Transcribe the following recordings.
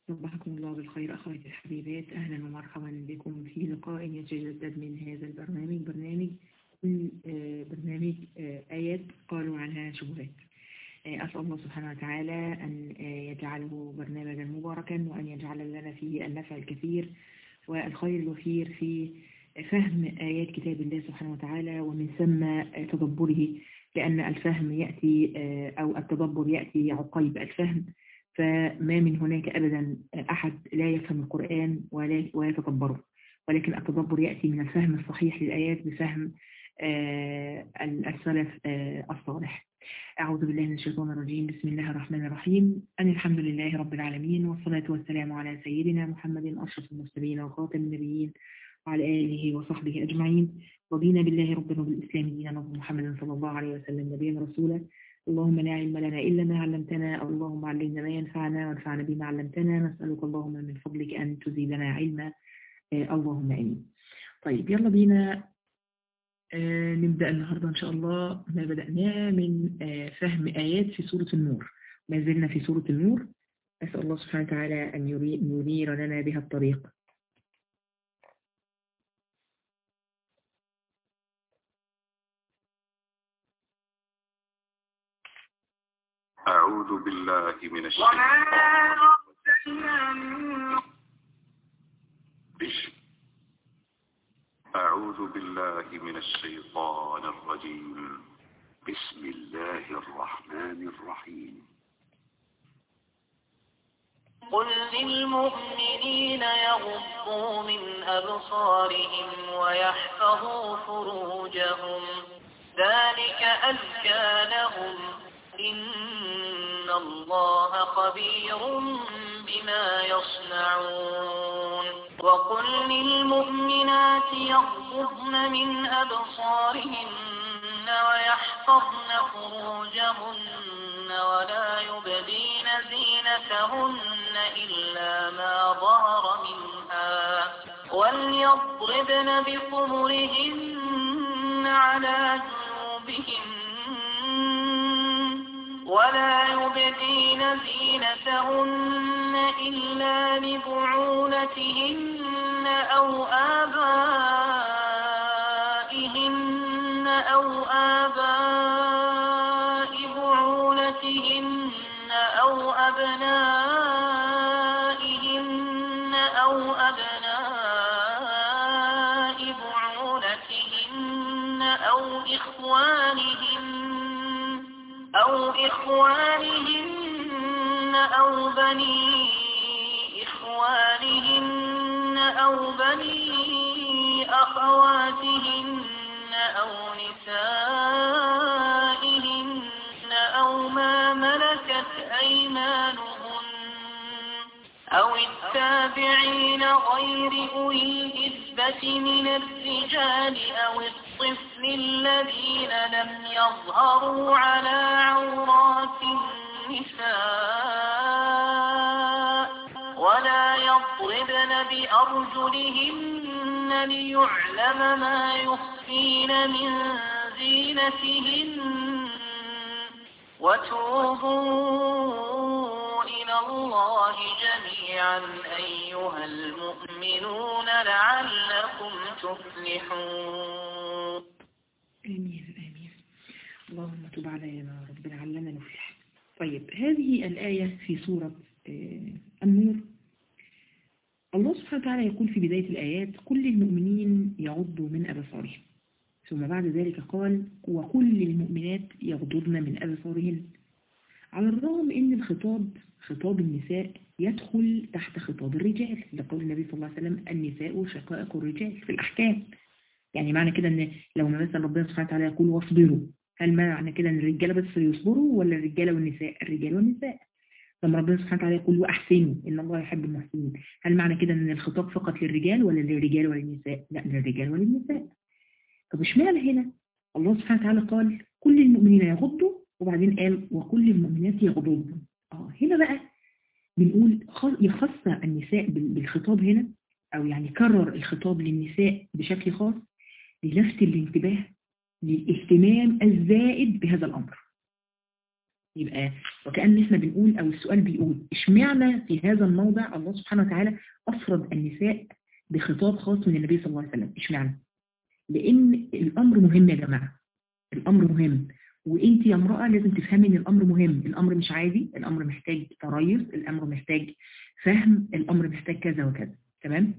صبحكم الله بالخير أخواتي الحبيبات أهلا ومرحبا بكم في لقاء يتجدد من هذا البرنامج برنامج برنامج آيات قالوا عنها شبهات أسأل الله سبحانه وتعالى أن يجعله برنامجا مباركا وأن يجعل لنا فيه النفع الكثير والخير الوفير في فهم آيات كتاب الله سبحانه وتعالى ومن ثم تدبره لأن الفهم يأتي أو التدبر يأتي عقيب الفهم فما من هناك أبدا أحد لا يفهم القرآن ولا ويتدبره ولكن التدبر يأتي من الفهم الصحيح للآيات بفهم السلف الصالح أعوذ بالله من الشيطان الرجيم بسم الله الرحمن الرحيم أن الحمد لله رب العالمين والصلاة والسلام على سيدنا محمد أشرف المرسلين وخاتم النبيين وعلى آله وصحبه أجمعين رضينا بالله ربنا وبالإسلام دينا محمد صلى الله عليه وسلم نبيا رسولا اللهم لا علم لنا إلا ما علمتنا اللهم علمنا ما ينفعنا وانفعنا بما علمتنا نسألك اللهم من فضلك أن تزيدنا علما آه اللهم آمين طيب يلا بينا آه نبدأ النهاردة إن شاء الله ما بدأناه من آه فهم آيات في سورة النور ما زلنا في سورة النور أسأل الله سبحانه وتعالى أن ينير لنا بها الطريق أعوذ بالله من الشيطان أعوذ بالله من الشيطان الرجيم بسم الله الرحمن الرحيم قل للمؤمنين يغضوا من أبصارهم ويحفظوا فروجهم ذلك أزكى لهم إن الله خبير بما يصنعون وقل للمؤمنات يغضضن من أبصارهن ويحفظن فروجهن ولا يبدين زينتهن إلا ما ظهر منها وليضربن بخمرهن على جنوبهن ولا يبدين زينتهن إلا لبعولتهن أو آبائهن أو آباء بعولتهن أو أبنائهن أو أبناء بعولتهن أو إخوانهن أو إخوانهن أو بني إخوانهن أو بني أخواتهن أو نسائهن أو ما ملكت أيمانهن أو التابعين غير أولي الإثبة من الرجال أو الطفل الذين لم يظهروا على عورات النساء ولا يضربن بأرجلهن ليعلم ما يخفين من زينتهن وتوبوا إلى الله جميعا أيها المؤمنون لعلكم تفلحون آمين آمين اللهم تب علينا يا رب لعلنا نفلح طيب هذه الآية في سورة النور الله سبحانه وتعالى يقول في بداية الآيات كل المؤمنين يغضوا من أبصارهم ثم بعد ذلك قال وكل المؤمنات يغضضن من أبصارهن على الرغم ان الخطاب خطاب النساء يدخل تحت خطاب الرجال لقول النبي صلى الله عليه وسلم النساء شقائق الرجال في الأحكام يعني معنى كده ان لو مثلا ربنا سبحانه وتعالى يقول واصبروا هل معنى كده ان الرجاله بس يصبروا ولا الرجاله والنساء الرجال والنساء لما ربنا سبحانه وتعالى يقول واحسنوا ان الله يحب المحسنين هل معنى كده ان الخطاب فقط للرجال ولا للرجال وللنساء لا للرجال وللنساء طب اشمعنى هنا الله سبحانه وتعالى قال كل المؤمنين يغضوا وبعدين قال وكل المؤمنات يغضضن اه هنا بقى بنقول يخص النساء بالخطاب هنا او يعني كرر الخطاب للنساء بشكل خاص للفت الانتباه للاهتمام الزائد بهذا الامر يبقى وكأن احنا بنقول او السؤال بيقول اشمعنى في هذا الموضع الله سبحانه وتعالى افرض النساء بخطاب خاص من النبي صلى الله عليه وسلم اشمعنى لان الامر مهم يا جماعة الامر مهم وانت يا امرأة لازم تفهمي ان الامر مهم الامر مش عادي الامر محتاج تريث الامر محتاج فهم الامر محتاج كذا وكذا تمام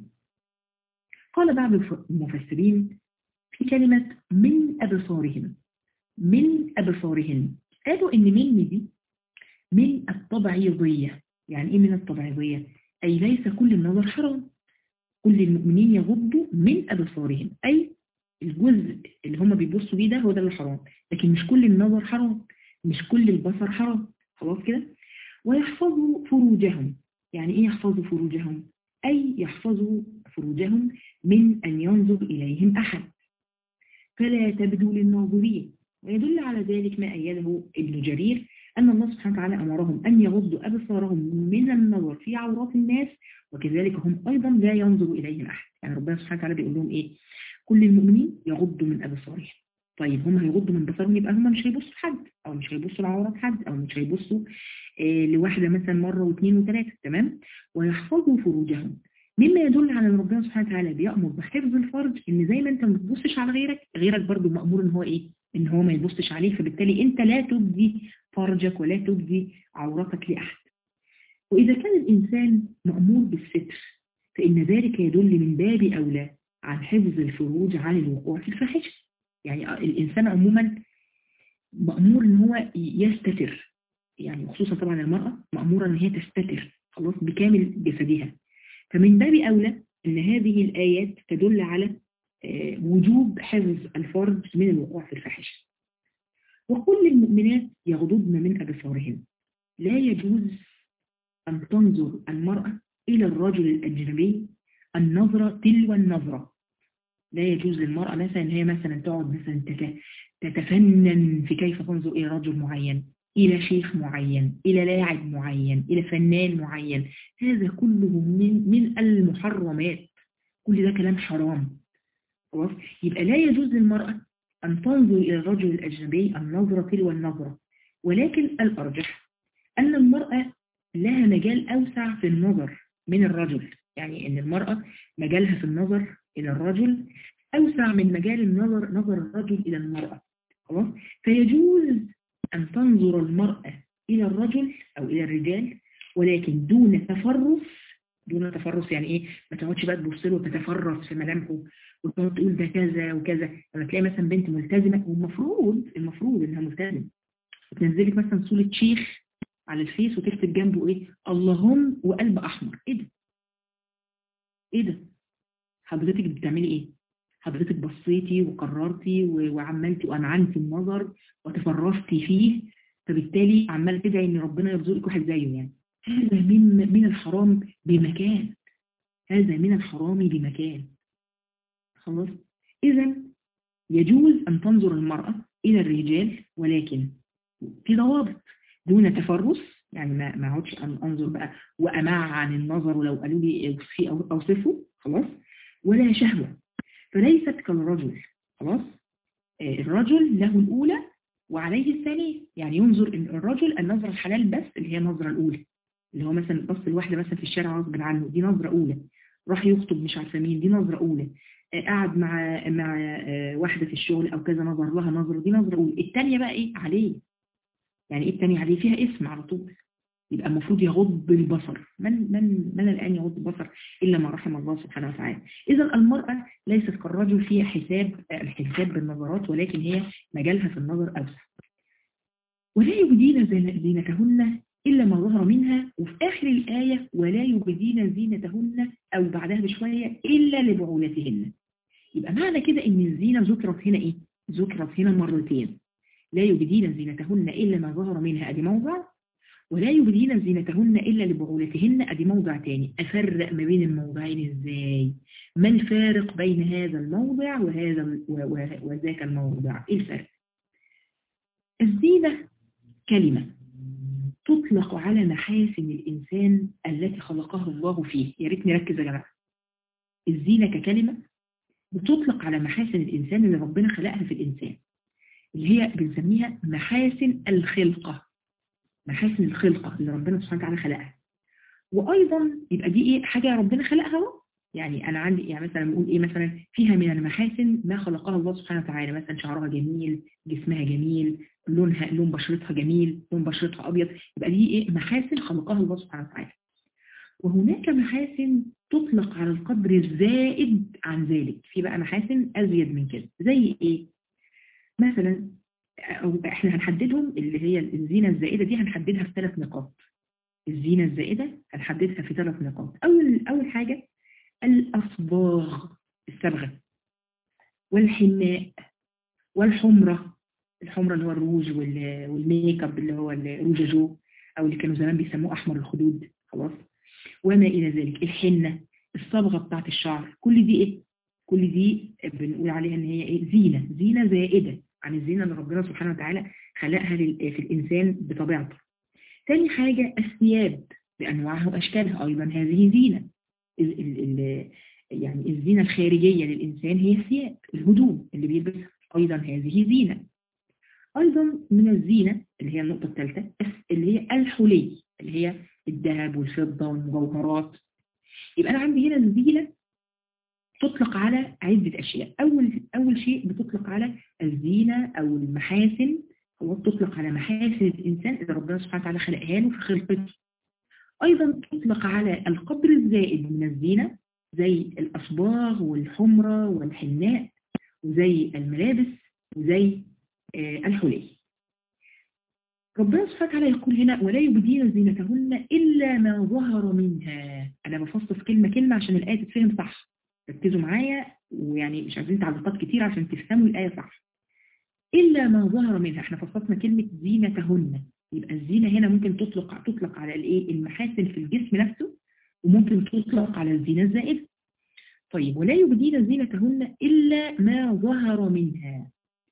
قال بعض المفسرين في كلمة من أبصارهم من أبصارهن قالوا إن من دي من الطبيعية يعني إيه من الطبيعية أي ليس كل النظر حرام كل المؤمنين يغضوا من أبصارهم أي الجزء اللي هم بيبصوا بيه ده هو ده اللي حرام لكن مش كل النظر حرام مش كل البصر حرام خلاص كده ويحفظوا فروجهم يعني إيه يحفظوا فروجهم أي يحفظوا فروجهم من أن ينظر إليهم أحد فلا تبدو للناظرين ويدل على ذلك ما أيده ابن جرير أن الله سبحانه وتعالى أمرهم أن يغضوا أبصارهم من النظر في عورات الناس وكذلك هم أيضا لا ينظر إليهم أحد يعني ربنا سبحانه وتعالى بيقول لهم إيه كل المؤمنين يغضوا من أبصارهم طيب هم هيغضوا من بصرهم يبقى هم مش هيبصوا لحد أو مش هيبصوا لعورات حد أو مش هيبصوا آه لواحدة مثلا مرة واثنين وثلاثة تمام ويحفظوا فروجهم مما يدل على ان ربنا سبحانه وتعالى بيأمر بحفظ الفرج ان زي ما انت ما تبصش على غيرك غيرك برضو مأمور ان هو ايه ان هو ما يبصش عليه فبالتالي انت لا تبدي فرجك ولا تبدي عورتك لأحد وإذا كان الإنسان مأمور بالستر فإن ذلك يدل من باب أولى عن حفظ الفروج عن الوقوع في الفاحشة يعني الإنسان عموما مأمور ان هو يستتر يعني خصوصا طبعا المرأة مأمورة ان هي تستتر خلاص بكامل جسدها فمن باب أولى أن هذه الآيات تدل على وجوب حفظ الفرج من الوقوع في الفاحشة وكل المؤمنات يغضضن من أبصارهن لا يجوز أن تنظر المرأة إلى الرجل الأجنبي النظرة تلو النظرة لا يجوز للمرأة مثلا أن هي مثلا تقعد مثلا تتفنن في كيف تنظر إلى رجل معين إلى شيخ معين إلى لاعب معين إلى فنان معين هذا كله من, من المحرمات كل ده كلام حرام خلاص يبقى لا يجوز للمرأة أن تنظر إلى الرجل الأجنبي النظرة تلو النظرة ولكن الأرجح أن المرأة لها مجال أوسع في النظر من الرجل يعني أن المرأة مجالها في النظر إلى الرجل أوسع من مجال النظر نظر الرجل إلى المرأة خلاص فيجوز أن تنظر المرأة إلى الرجل أو إلى الرجال ولكن دون تفرس دون تفرس يعني إيه ما تقعدش بقى تبص له وتتفرس في ملامحه وتقعد تقول ده كذا وكذا لما تلاقي مثلا بنت ملتزمة والمفروض المفروض إنها ملتزمة وتنزلك مثلا صورة شيخ على الفيس وتكتب جنبه إيه اللهم وقلب أحمر إيه ده إيه ده حضرتك بتعملي إيه حضرتك بصيتي وقررتي وعملتي وأنعنتي النظر وتفرستي فيه فبالتالي عمالة تدعي ان ربنا يرزقك واحد زيه يعني هذا من من الحرام بمكان هذا من الحرام بمكان خلاص اذا يجوز ان تنظر المرأة الى الرجال ولكن في ضوابط دون تفرس يعني ما ما اقعدش ان انظر بقى وامع عن النظر ولو قالوا لي اوصفه خلاص ولا شهوة فليست كالرجل خلاص الرجل له الأولى وعليه الثانية يعني ينظر الرجل النظرة الحلال بس اللي هي النظرة الأولى اللي هو مثلا بص الواحدة مثلا في الشارع غصب عنه دي نظرة أولى راح يخطب مش عارفة مين دي نظرة أولى قعد مع مع واحدة في الشغل أو كذا نظر لها نظرة دي نظرة أولى الثانية بقى إيه عليه يعني إيه الثانية عليه فيها اسم على طول يبقى المفروض يغض البصر من من من الآن يغض البصر إلا ما رحم الله سبحانه وتعالى إذا المرأة ليست كالرجل فيها حساب الحساب بالنظرات ولكن هي مجالها في النظر أوسع ولا يبدين زينتهن إلا ما ظهر منها وفي آخر الآية ولا يبدين زينتهن أو بعدها بشوية إلا لبعولتهن يبقى معنى كده إن الزينة ذكرت هنا إيه؟ ذكرت هنا مرتين لا يبدين زينتهن إلا ما ظهر منها أدي موضع ولا يبدين زينتهن إلا لبعولتهن أدي موضع تاني أفرق ما بين الموضعين إزاي ما الفارق بين هذا الموضع وهذا وذاك الموضع إيه الفرق الزينة كلمة تطلق على محاسن الإنسان التي خلقها الله فيه يا ريت نركز يا جماعة الزينة ككلمة بتطلق على محاسن الإنسان اللي ربنا خلقها في الإنسان اللي هي بنسميها محاسن الخلقة محاسن الخلقة اللي ربنا سبحانه وتعالى خلقها وأيضا يبقى دي إيه حاجة ربنا خلقها اهو يعني أنا عندي يعني مثلا نقول إيه مثلا فيها من المحاسن ما خلقها الله سبحانه وتعالى مثلا شعرها جميل جسمها جميل لونها لون بشرتها جميل لون بشرتها أبيض يبقى دي إيه محاسن خلقها الله سبحانه وتعالى وهناك محاسن تطلق على القدر الزائد عن ذلك في بقى محاسن أزيد من كده زي إيه مثلا أو احنا هنحددهم اللي هي الزينة الزائدة دي هنحددها في ثلاث نقاط الزينة الزائدة هنحددها في ثلاث نقاط أول أول حاجة الأصباغ الصبغة والحناء والحمرة الحمرة اللي هو الروج والميك اب اللي هو الروج جو أو اللي كانوا زمان بيسموه أحمر الخدود خلاص وما إلى ذلك الحنة الصبغة بتاعت الشعر كل دي إيه؟ كل دي بنقول عليها إن هي إيه؟ زينة زينة زائدة عن الزينة اللي ربنا سبحانه وتعالى خلقها في الإنسان بطبيعته ثاني حاجة الثياب بأنواعها وأشكالها أيضا هذه زينة ال ال ال يعني الزينة الخارجية للإنسان هي الثياب الهدوم اللي بيلبسها أيضا هذه زينة أيضا من الزينة اللي هي النقطة الثالثة اللي هي الحلي اللي هي الذهب والفضة والمجوهرات يبقى أنا عندي هنا الزينة تطلق على عدة أشياء أول, أول شيء بتطلق على الزينة أو المحاسن هو تطلق على محاسن الإنسان إذا ربنا سبحانه وتعالى خلقها له في خلقته أيضا تطلق على القدر الزائد من الزينة زي الأصباغ والحمرة والحناء وزي الملابس وزي آه الحلي ربنا سبحانه وتعالى يقول هنا ولا يبدين زينتهن إلا ما ظهر منها أنا بفصل كلمة كلمة عشان الآية تتفهم صح ركزوا معايا ويعني مش عايزين تعليقات كتير عشان تفهموا الآية صح إلا ما ظهر منها احنا فصلنا كلمة زينتهن يبقى الزينة هنا ممكن تطلق تطلق على الايه المحاسن في الجسم نفسه وممكن تطلق على الزينة الزائدة طيب ولا يبدين زينتهن إلا ما ظهر منها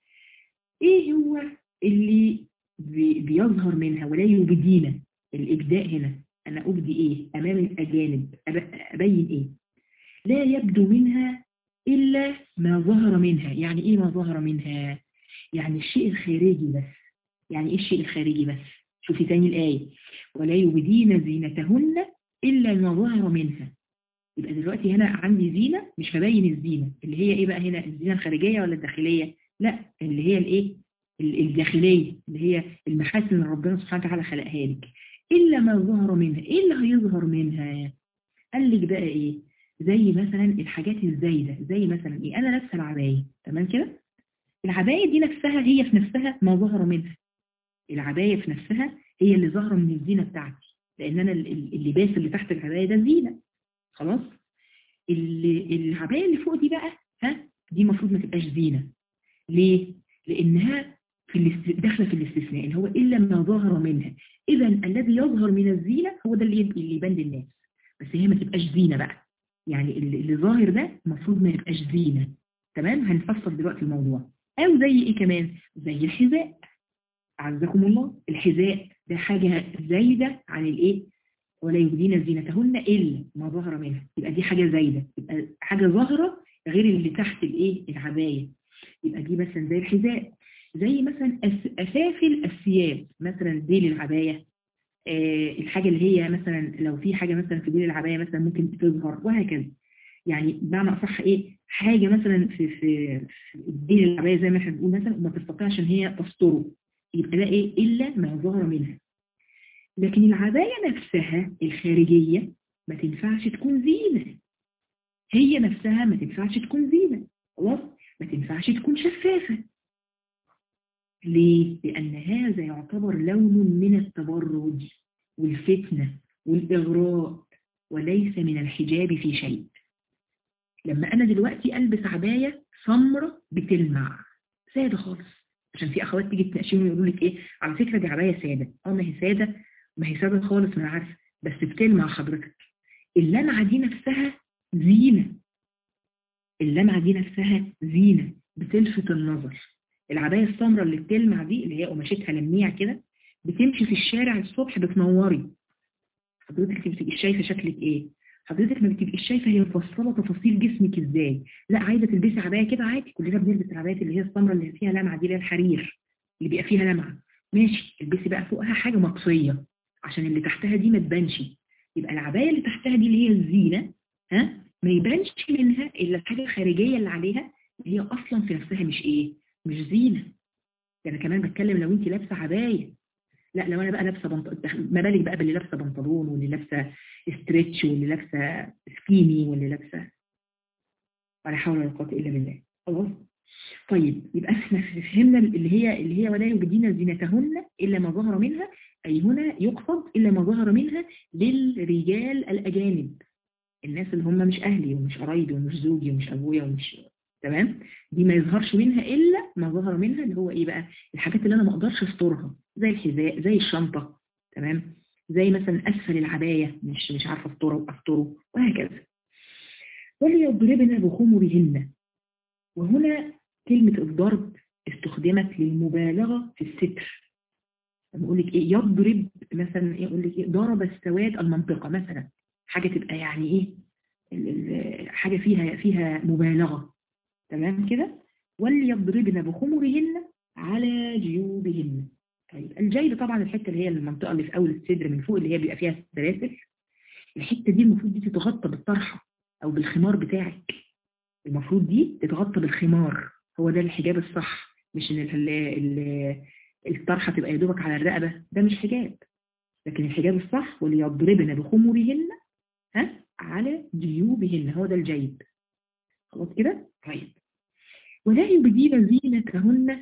ايه هو اللي بيظهر منها ولا يبدين الإبداء هنا أنا أبدي إيه أمام الأجانب أبين إيه لا يبدو منها إلا ما ظهر منها يعني إيه ما ظهر منها يعني الشيء الخارجي بس يعني إيه الشيء الخارجي بس شوفي تاني الآية ولا يبدين زينتهن إلا ما ظهر منها يبقى دلوقتي هنا عندي زينة مش هبين الزينة اللي هي إيه بقى هنا الزينة الخارجية ولا الداخلية لا اللي هي الإيه الداخلية اللي هي المحاسن اللي ربنا سبحانه وتعالى خلقها لك إلا ما ظهر منها إيه اللي هيظهر منها قال لك بقى إيه زي مثلا الحاجات الزايدة زي مثلا إيه أنا لابسه العباية تمام كده العباية دي نفسها هي في نفسها ما ظهر منها العباية في نفسها هي اللي ظهر من الزينة بتاعتي لأن أنا اللباس اللي تحت العباية ده زينة خلاص العباية اللي فوق دي بقى ها دي المفروض ما تبقاش زينة ليه؟ لأنها في داخله في الاستثناء اللي هو إلا ما ظهر منها إذا الذي يظهر من الزينة هو ده اللي اللي يبان للناس بس هي ما تبقاش زينة بقى يعني اللي ظاهر ده المفروض ما يبقاش زينة تمام هنفصل دلوقتي الموضوع أو زي إيه كمان زي الحذاء أعزكم الله الحذاء ده حاجة زايدة عن الإيه ولا يبدين زينتهن إلا ما ظهر منها يبقى دي حاجة زايدة يبقى حاجة ظاهرة غير اللي تحت الإيه العباية يبقى دي مثلا زي الحذاء زي مثلا أسافل الثياب مثلا ديل العباية آه الحاجة اللي هي مثلا لو في حاجة مثلا في ديل العباية مثلا ممكن تظهر وهكذا يعني بمعنى أصح إيه حاجة مثلا في في, في ديل العباية زي ما احنا بنقول مثلا وما تستطيعش إن هي تستره يبقى ده إيه إلا ما ظهر منها لكن العباية نفسها الخارجية ما تنفعش تكون زينة هي نفسها ما تنفعش تكون زينة خلاص ما تنفعش تكون شفافة ليه؟ لأن هذا يعتبر لون من التبرج والفتنة والإغراء وليس من الحجاب في شيء لما أنا دلوقتي ألبس عباية سمرة بتلمع سادة خالص عشان في أخوات تيجي تناقشيهم ويقولوا لك إيه على فكرة دي عباية سادة أه ما هي سادة ما هي سادة خالص ما أنا عارفة بس بتلمع حضرتك اللمعة دي نفسها زينة اللمعة دي نفسها زينة بتلفت النظر العباية السمراء اللي بتلمع دي اللي هي قماشتها لميع كده بتمشي في الشارع الصبح بتنوري حضرتك بتبقيش شايفة شكلك ايه حضرتك ما بتبقيش شايفة هي مفصلة تفاصيل جسمك ازاي لا عايزة تلبسي عباية كده عادي كلنا بنلبس العبايات اللي هي السمراء اللي فيها لمعة دي اللي هي الحرير اللي بيبقى فيها لمعة ماشي البسي بقى فوقها حاجة مطفية عشان اللي تحتها دي ما تبانش يبقى العباية اللي تحتها دي اللي هي الزينة ها ما يبانش منها إلا الحاجة الخارجية اللي عليها اللي هي أصلا في نفسها مش إيه مش زينة ده أنا كمان بتكلم لو أنت لابسة عباية لا لو أنا بقى لابسة بنط... ما بالك بقى باللي لابسة بنطلون واللي لابسة ستريتش واللي لابسة سكيني واللي لابسة ولا حول ولا قوة إلا بالله خلاص طيب يبقى احنا فهمنا اللي هي اللي هي ولا يبدين زينتهن إلا ما ظهر منها أي هنا يقصد إلا ما ظهر منها للرجال الأجانب الناس اللي هم مش أهلي ومش قرايبي ومش زوجي ومش أبويا ومش تمام دي ما يظهرش منها إلا ما ظهر منها اللي هو إيه بقى الحاجات اللي أنا ما أقدرش أسترها زي الحذاء زي الشنطة تمام زي مثلا أسفل العباية مش مش عارفة أستره وأستره وهكذا وليضربن بخمرهن وهنا كلمة الضرب استخدمت للمبالغة في الستر لما اقول لك ايه يضرب مثلا ايه اقول لك ايه ضرب السواد المنطقة مثلا حاجة تبقى يعني ايه حاجة فيها فيها مبالغة تمام كده وليضربن بخمرهن على جيوبهن طيب الجيب طبعا الحتة اللي هي المنطقة اللي في اول الصدر من فوق اللي هي بيبقى فيها السلاسل الحتة دي المفروض دي تتغطى بالطرحة او بالخمار بتاعك المفروض دي تتغطى بالخمار هو ده الحجاب الصح مش ان ال ال الطرحة تبقى يدوبك على الرقبة ده مش حجاب لكن الحجاب الصح وليضربن بخمرهن ها على جيوبهن هو ده الجيب خلاص كده طيب ولا يبدين زينتهن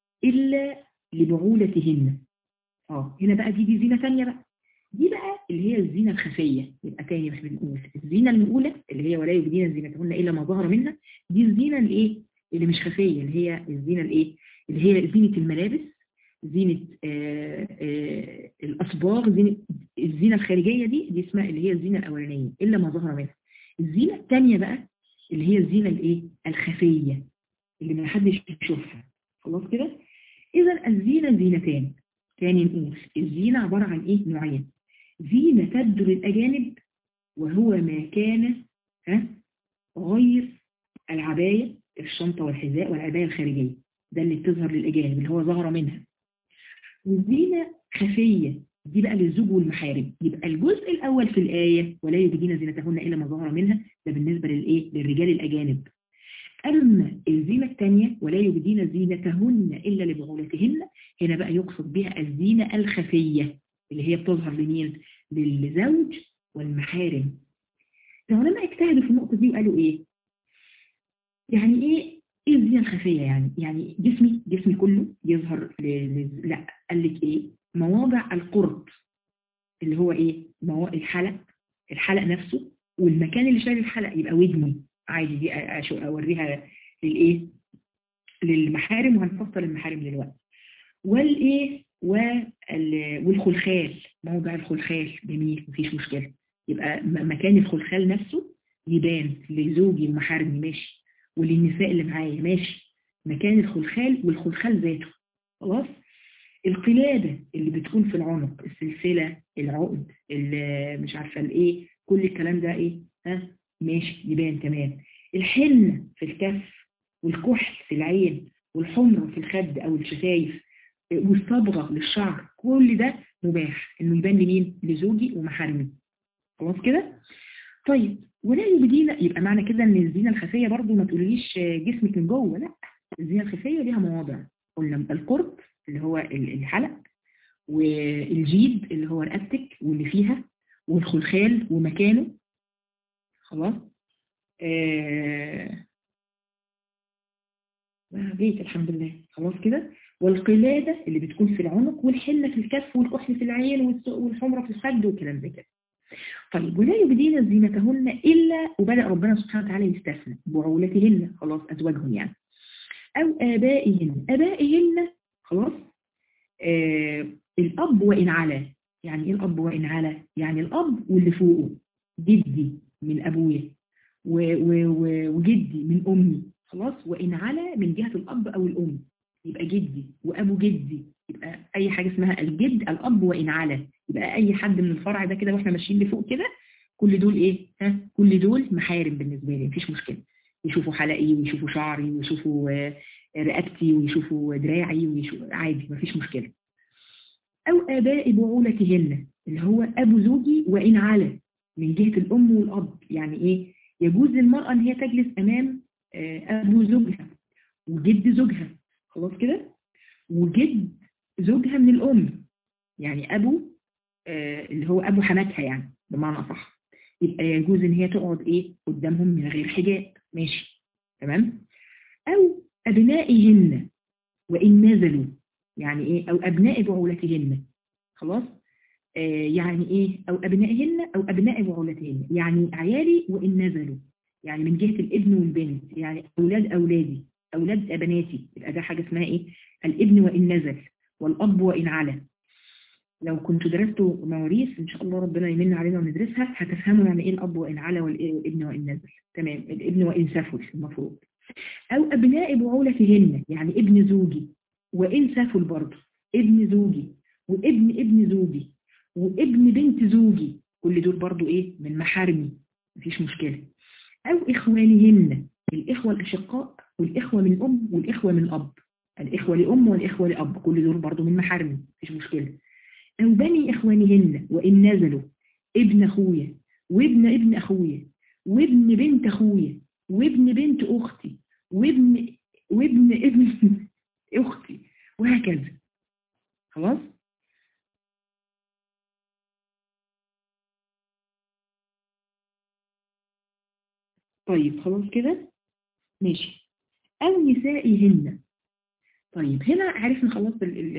إلا لبعولتهن اه هنا بقى دي دي زينة تانية بقى دي بقى اللي هي الزينة الخفية يبقى تاني مش بنقول الزينة الأولى اللي هي ولا يبدين زينتهن إلا ما ظهر منها دي الزينة الإيه اللي مش خفية اللي هي الزينة الإيه اللي هي زينة الملابس زينة آآ آآ الأصباغ زينة الزينة الخارجية دي دي اسمها اللي هي الزينة الأولانية إلا ما ظهر منها الزينة الثانية بقى اللي هي الزينة الإيه الخفية اللي ما حدش يشوفها خلاص كده إذا الزينة زينتان تاني نقول الزينة عبارة عن إيه نوعين زينة تبدو للأجانب وهو ما كان ها غير العباية الشنطة والحذاء والعباية الخارجية ده اللي بتظهر للأجانب اللي هو ظهر منها والزينة خفية دي بقى للزوج والمحارم يبقى الجزء الأول في الآية ولا يبدين زينتهن إلا ما ظهر منها ده بالنسبة للإيه للرجال الأجانب أما الزينة الثانية ولا يبدين زينتهن إلا لبعولتهن هنا بقى يقصد بها الزينة الخفية اللي هي بتظهر لمين للزوج والمحارم العلماء اجتهدوا في النقطة دي وقالوا إيه يعني إيه ايه الزينة الخفية يعني يعني جسمي جسمي كله يظهر ل... ل... لا قال لك ايه مواضع القرط اللي هو ايه مو... الحلق الحلق نفسه والمكان اللي شايل الحلق يبقى ودني عادي دي أشو... اوريها للايه للمحارم وهنفصل المحارم دلوقتي والايه وال... والخلخال موضع الخلخال جميل مفيش مشكلة يبقى مكان الخلخال نفسه يبان لزوجي ومحارمي ماشي وللنساء اللي معايا ماشي مكان الخلخال والخلخال ذاته خلاص القلادة اللي بتكون في العنق السلسلة العقد مش عارفة الايه كل الكلام ده ايه ها ماشي يبان تمام الحنة في الكف والكحل في العين والحمرة في الخد او الشفايف والصبغة للشعر كل ده مباح انه يبان لمين لزوجي ومحارمي خلاص كده طيب ولا يبدين يبقى معنى كده ان الزينة الخفية برضو ما تقوليش جسمك من جوه لا الزينة الخفية ليها مواضع قلنا القرب اللي هو الحلق والجيد اللي هو رقبتك واللي فيها والخلخال ومكانه خلاص آه جيت الحمد لله خلاص كده والقلادة اللي بتكون في العنق والحنة في الكف والكحل في العين والحمرة في الخد والكلام زي كده طيب ولا يبدين زينتهن إلا وبدأ ربنا سبحانه وتعالى يستثنى بعولتهن خلاص أزواجهم يعني أو آبائهن آبائهن خلاص آه الأب وإن على يعني إيه الأب وإن على يعني الأب واللي فوقه جدي من أبويا وجدي من أمي خلاص وإن على من جهة الأب أو الأم يبقى جدي وأبو جدي يبقى أي حاجة اسمها الجد الأب وإن على يبقى أي حد من الفرع ده كده وإحنا ماشيين لفوق كده كل دول إيه ها كل دول محارم بالنسبة لي مفيش مشكلة يشوفوا حلقي ويشوفوا شعري ويشوفوا رقبتي ويشوفوا دراعي ويشوفوا عادي مفيش مشكلة أو آباء بعولتهن اللي هو أبو زوجي وإن على من جهة الأم والأب يعني إيه يجوز للمرأة إن هي تجلس أمام آه، أبو زوجها وجد زوجها خلاص كده وجد زوجها من الأم يعني أبو آه، اللي هو أبو حماتها يعني بمعنى أصح يبقى يجوز إن هي تقعد إيه قدامهم من غير حجاب ماشي تمام أو أبنائهن وإن نزلوا يعني إيه أو أبناء بعولتهن خلاص آه يعني إيه أو أبنائهن أو أبناء بعولتهن يعني عيالي وإن نزلوا يعني من جهة الابن والبنت يعني أولاد أولادي أولاد بناتي يبقى ده حاجة اسمها إيه الابن وإن نزل والأب وإن على لو كنتوا درستوا مواريث إن شاء الله ربنا يمن علينا وندرسها هتفهموا يعني إيه الأب وإن على والابن وإن نزل تمام الابن وإن سفل المفروض أو أبناء بعولتهن يعني ابن زوجي وإن سفل برضه ابن زوجي وابن ابن زوجي وابن بنت زوجي كل دول برضه إيه من محارمي مفيش مشكلة أو إخوانهن الإخوة الأشقاء والإخوة من أم والإخوة من أب الإخوة لأم والإخوة لأب كل دول برضه من محارمي مفيش مشكلة أو بني إخوانهن وإن نزلوا ابن أخويا وابن ابن أخويا وابن بنت أخويا وابن بنت أختي وابن وابن ابن أختي وهكذا خلاص طيب خلاص كده ماشي أو نسائهن طيب هنا عرفنا خلاص ال ال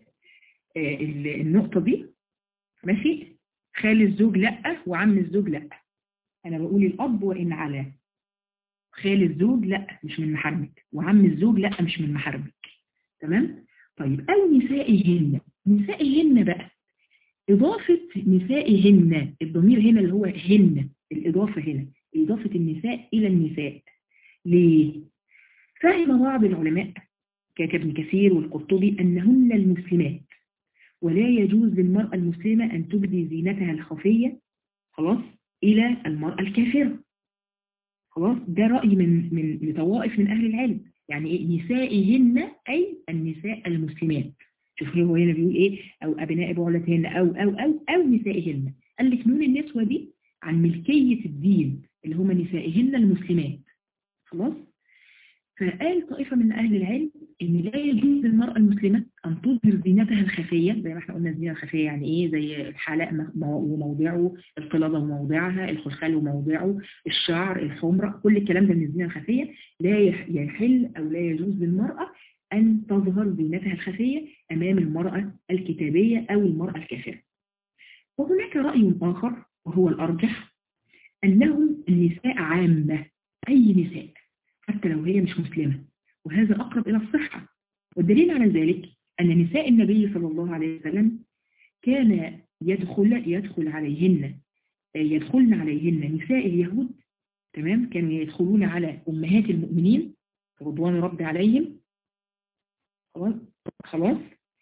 ال النقطة دي ماشي خال الزوج لأ وعم الزوج لأ أنا بقول الأب وإن علاه خال الزوج لا مش من محارمك وعم الزوج لا مش من محارمك تمام طيب أو نسائهن نسائهن بقى إضافة نسائهن الضمير هنا اللي هو هن الإضافة هنا إضافة النساء إلى النساء ليه؟ فهم بعض العلماء كابن كثير والقرطبي أنهن المسلمات ولا يجوز للمرأة المسلمة أن تبدي زينتها الخفية خلاص إلى المرأة الكافرة خلاص ده رأي من من لطوائف من أهل العلم يعني إيه نسائهن أي النساء المسلمات شوف هو هنا بيقول إيه أو أبناء بعولتهن أو أو أو أو نسائهن قال لك نون النسوة دي عن ملكية الدين اللي هم نسائهن المسلمات خلاص فقال طائفة من أهل العلم إن لا يجوز للمرأة المسلمة أن تظهر زينتها الخفية زي ما احنا قلنا الزينة الخفية يعني إيه زي الحلاق وموضعه القلادة وموضعها الخلخال وموضعه الشعر الحمرة كل الكلام ده من الزينة الخفية لا يحل أو لا يجوز للمرأة أن تظهر زينتها الخفية أمام المرأة الكتابية أو المرأة الكافرة وهناك رأي آخر وهو الأرجح أنهم النساء عامة أي نساء حتى لو هي مش مسلمة وهذا أقرب إلى الصحة والدليل على ذلك أن نساء النبي صلى الله عليه وسلم كان يدخل يدخل عليهن يدخلن عليهن نساء اليهود تمام كانوا يدخلون على أمهات المؤمنين رضوان رب عليهم خلاص خلاص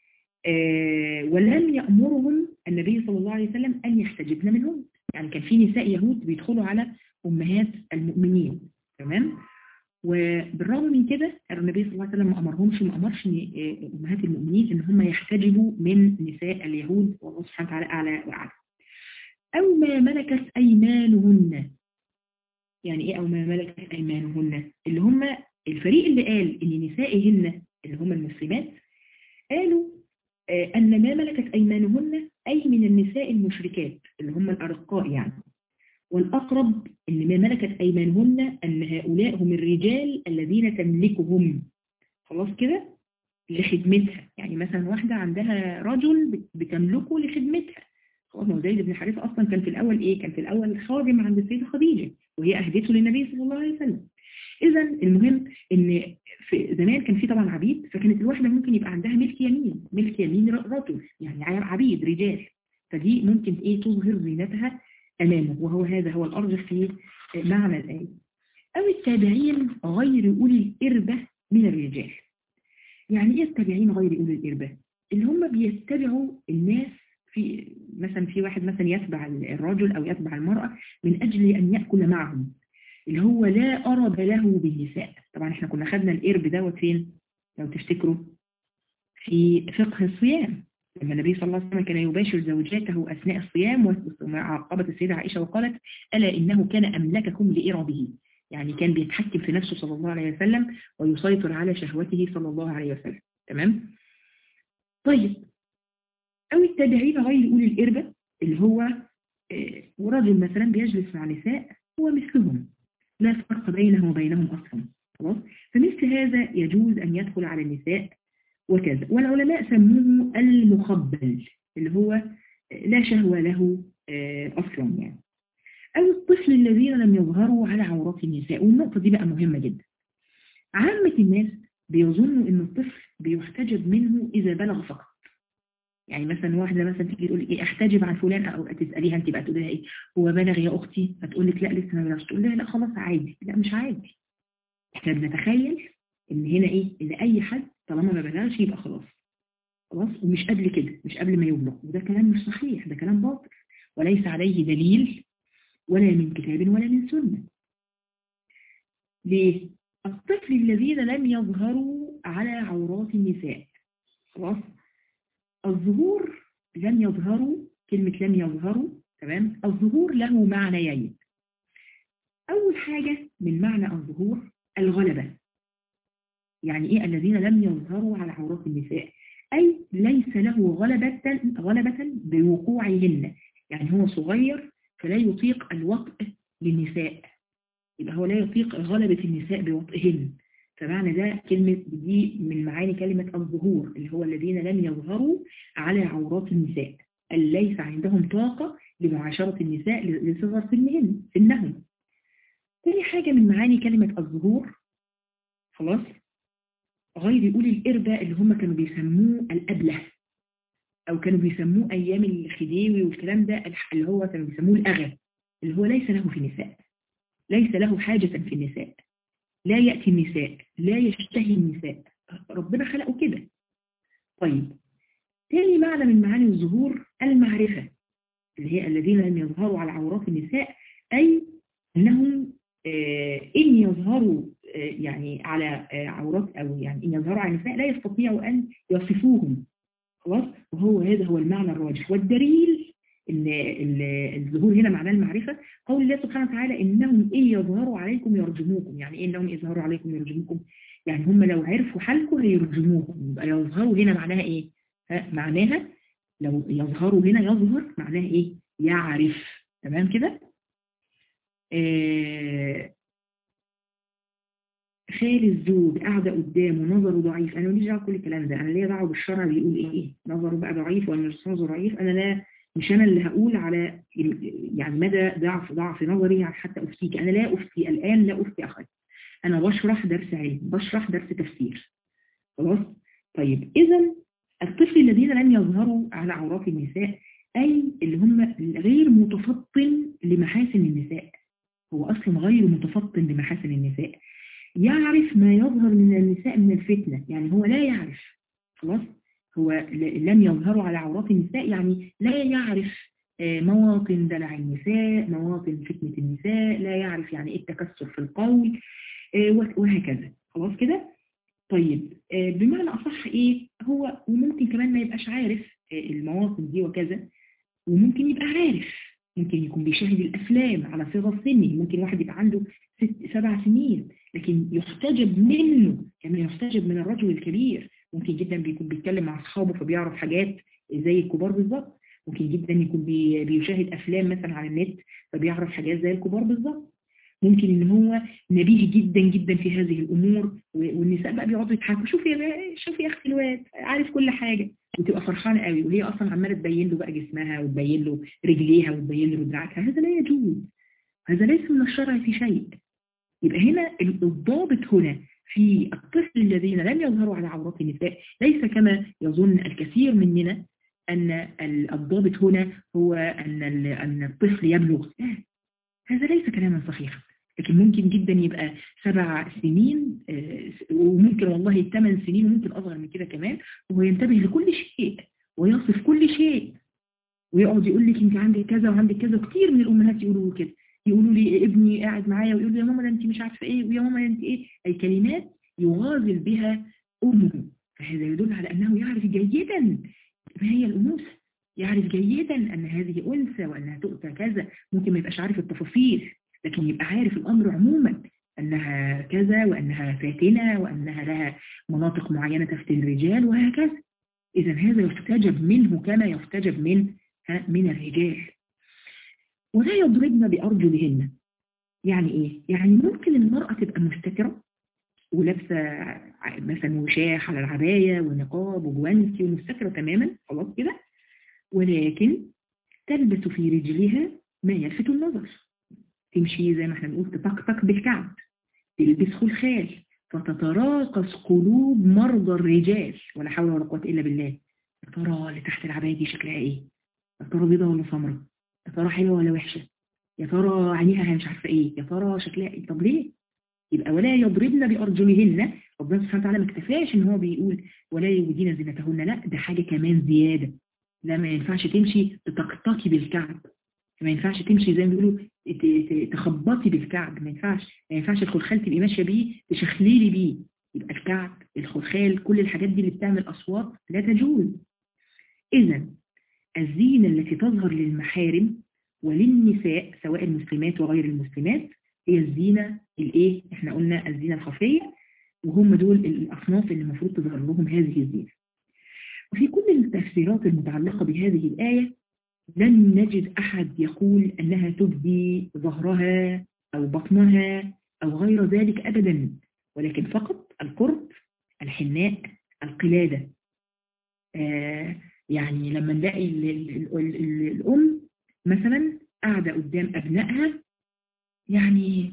آه ولم يأمرهم النبي صلى الله عليه وسلم أن يحتجبن منهم يعني كان في نساء يهود بيدخلوا على أمهات المؤمنين تمام وبالرغم من كده النبي صلى الله عليه وسلم ما امرهمش ما امرش امهات المؤمنين ان هم يحتجبوا من نساء اليهود والله سبحانه وتعالى اعلى واعلى او ما ملكت ايمانهن يعني ايه او ما ملكت ايمانهن اللي هم الفريق اللي قال ان نسائهن اللي هم المسلمات قالوا ان ما ملكت ايمانهن اي من النساء المشركات اللي هم الارقاء يعني والأقرب أن ما ملكت أيمانهن أن هؤلاء هم الرجال الذين تملكهم خلاص كده لخدمتها يعني مثلا واحدة عندها رجل بتملكه لخدمتها خلاص ما زيد بن حارثة أصلا كان في الأول إيه كان في الأول خادم عند السيدة خديجة وهي أهدته للنبي صلى الله عليه وسلم إذا المهم إن في زمان كان في طبعا عبيد فكانت الواحدة ممكن يبقى عندها ملك يمين ملك يمين رجل يعني عبيد رجال فدي ممكن إيه تظهر زينتها أمامه وهو هذا هو الأرجح في معنى الآية أو التابعين غير أولي الإربة من الرجال يعني إيه التابعين غير أولي الإربة اللي هم بيتبعوا الناس في مثلا في واحد مثلا يتبع الرجل أو يتبع المرأة من أجل أن يأكل معهم اللي هو لا أرب له بالنساء طبعا احنا كنا خدنا الإرب دوت فين لو تفتكروا في فقه الصيام لما النبي صلى الله عليه وسلم كان يباشر زوجاته أثناء الصيام وعقبت السيدة عائشة وقالت ألا إنه كان أملككم لإربه يعني كان بيتحكم في نفسه صلى الله عليه وسلم ويسيطر على شهوته صلى الله عليه وسلم تمام طيب أو التابعين غير أولي الإربة اللي هو آه، ورجل مثلا بيجلس مع نساء هو مثلهم لا فرق بينه وبينهم أصلا خلاص فمثل هذا يجوز أن يدخل على النساء وكذا والعلماء سموه المخبل اللي هو آه، لا شهوة له آه، أصلا يعني أو الطفل الذين لم يظهروا على عورات النساء والنقطة دي بقى مهمة جدا عامة الناس بيظنوا ان الطفل بيحتجب منه اذا بلغ فقط يعني مثلا واحدة مثلا تيجي تقول ايه احتجب عن فلان او تسأليها انت بقى تقول لها ايه هو بلغ يا اختي فتقول لك لا لسه ما بلغش تقول لها لا خلاص عادي لا مش عادي احنا بنتخيل ان هنا ايه ان اي حد طالما ما بلغش يبقى خلاص خلاص ومش قبل كده مش قبل ما يبلغ وده كلام مش صحيح ده كلام باطل وليس عليه دليل ولا من كتاب ولا من سنة ليه؟ الطفل الذين لم يظهروا على عورات النساء خلاص الظهور لم يظهروا كلمة لم يظهروا تمام الظهور له معنيين أول حاجة من معنى الظهور الغلبة يعني إيه الذين لم يظهروا على عورات النساء أي ليس له غلبة غلبة بوقوعهن يعني هو صغير فلا يطيق الوطء للنساء يبقى هو لا يطيق غلبة النساء بوطئهن فمعنى ده كلمة دي من معاني كلمة الظهور اللي هو الذين لم يظهروا على عورات النساء ليس عندهم طاقة لمعاشرة النساء لصغر سنهن سنهم تاني حاجة من معاني كلمة الظهور خلاص غير يقول الإربة اللي هم كانوا بيسموه الأبله أو كانوا بيسموه أيام الخديوي والكلام ده اللي هو كانوا بيسموه الأغى اللي هو ليس له في النساء ليس له حاجة في النساء لا يأتي النساء لا يشتهي النساء ربنا خلقه كده طيب تاني معنى من معاني الظهور المعرفة اللي هي الذين لم يظهروا على عورات النساء أي أنهم آه إن يظهروا آه يعني على آه عورات أو يعني إن يظهروا على النساء لا يستطيعوا أن يصفوهم خلاص وهو هذا هو المعنى الراجح والدليل ان الظهور هنا معناه المعرفة قول الله سبحانه وتعالى انهم ان يظهروا عليكم يرجموكم يعني ايه انهم يظهروا عليكم يرجموكم يعني هم لو عرفوا حالكم هيرجموكم يبقى يظهروا هنا معناها ايه ها معناها لو يظهروا هنا يظهر معناها ايه يعرف تمام كده آه خال الزوج قاعدة قدامه نظره ضعيف أنا ماليش دعوه كل الكلام ده أنا ليا دعوه بالشرع بيقول إيه نظره بقى ضعيف ولا مش نظره ضعيف أنا لا مش أنا اللي هقول على يعني مدى ضعف ضعف نظري حتى أفتيك أنا لا أفتي الآن لا أفتي أخي أنا بشرح درس علم بشرح درس تفسير خلاص طيب إذا الطفل الذين لم يظهروا على عورات النساء أي اللي هم غير متفطن لمحاسن النساء هو أصلا غير متفطن لمحاسن النساء يعرف ما يظهر من النساء من الفتنة يعني هو لا يعرف خلاص هو لم يظهروا على عورات النساء يعني لا يعرف مواطن دلع النساء مواطن فتنة النساء لا يعرف يعني ايه التكسر في القول وهكذا خلاص كده طيب بمعنى أصح ايه هو وممكن كمان ما يبقاش عارف المواطن دي وكذا وممكن يبقى عارف ممكن يكون بيشاهد الأفلام على صغر سنه ممكن واحد يبقى عنده ست سبع سنين لكن يحتجب منه كما يحتجب من الرجل الكبير ممكن جدا بيكون بيتكلم مع أصحابه فبيعرف حاجات زي الكبار بالظبط ممكن جدا يكون بي بيشاهد أفلام مثلا على النت فبيعرف حاجات زي الكبار بالظبط ممكن ان هو نبيه جدا جدا في هذه الامور والنساء بقى بيقعدوا يضحكوا شوفي يا شوفي يا اختي الواد عارف كل حاجه وتبقى فرحانه قوي وهي اصلا عماله تبين له بقى جسمها وتبين له رجليها وتبين له دراعها هذا لا يجوز هذا ليس من الشرع في شيء يبقى هنا الضابط هنا في الطفل الذين لم يظهروا على عورات النساء ليس كما يظن الكثير مننا أن الضابط هنا هو أن أن الطفل يبلغ لا هذا ليس كلاما صحيحا لكن ممكن جدا يبقى سبع سنين وممكن والله ثمان سنين وممكن أصغر من كده كمان وهو ينتبه لكل شيء ويصف كل شيء ويقعد يقول لك انت عندك كذا وعندك كذا وكثير من الأمهات يقولوا كده يقولوا لي ابني قاعد معايا ويقول لي يا ماما ده انت مش عارفه ايه ويا ماما انت ايه اي كلمات يغازل بها امه فهذا يدل على انه يعرف جيدا ما هي الأنوثة يعرف جيدا أن هذه أنثى وأنها تؤتى كذا ممكن ما يبقاش عارف التفاصيل لكن يبقى عارف الأمر عموما أنها كذا وأنها فاتنة وأنها لها مناطق معينة تفتن الرجال وهكذا إذا هذا يستجب منه كما يستجب من من الرجال ولا يضربن بأرجلهن يعني إيه؟ يعني ممكن المرأة تبقى مستترة ولابسة مثلا وشاح على العباية ونقاب وجوانتي ومستترة تماما خلاص كده ولكن تلبس في رجلها ما يلفت النظر تمشي زي ما احنا بنقول تطقطق بالكعب تلبس خلخال فتتراقص قلوب مرضى الرجال ولا حول ولا قوة إلا بالله يا ترى اللي تحت العباية دي شكلها ايه يا ترى بيضة ولا سمرة يا ترى حلوة ولا وحشة يا ترى عينيها مش عارفة ايه يا ترى شكلها ايه طب ليه يبقى ولا يضربن بأرجلهن ربنا سبحانه وتعالى ما اكتفاش ان هو بيقول ولا يبدين زينتهن لا ده حاجة كمان زيادة لا ما ينفعش تمشي تطقطقي بالكعب ما ينفعش تمشي زي ما بيقولوا تخبطي بالكعب ما ينفعش ما ينفعش الخلخال تبقي ماشيه بيه تشخليلي بيه يبقى الكعب الخلخال كل الحاجات دي اللي بتعمل اصوات لا تجوز اذا الزينه التي تظهر للمحارم وللنساء سواء المسلمات وغير المسلمات هي الزينه الايه احنا قلنا الزينه الخفيه وهم دول الاصناف اللي المفروض تظهر لهم هذه الزينه وفي كل التفسيرات المتعلقه بهذه الايه لن نجد أحد يقول أنها تبدي ظهرها أو بطنها أو غير ذلك أبدا ولكن فقط القرب الحناء القلادة آه يعني لما نلاقي ال ال ال ال الأم مثلا قاعدة قدام أبنائها يعني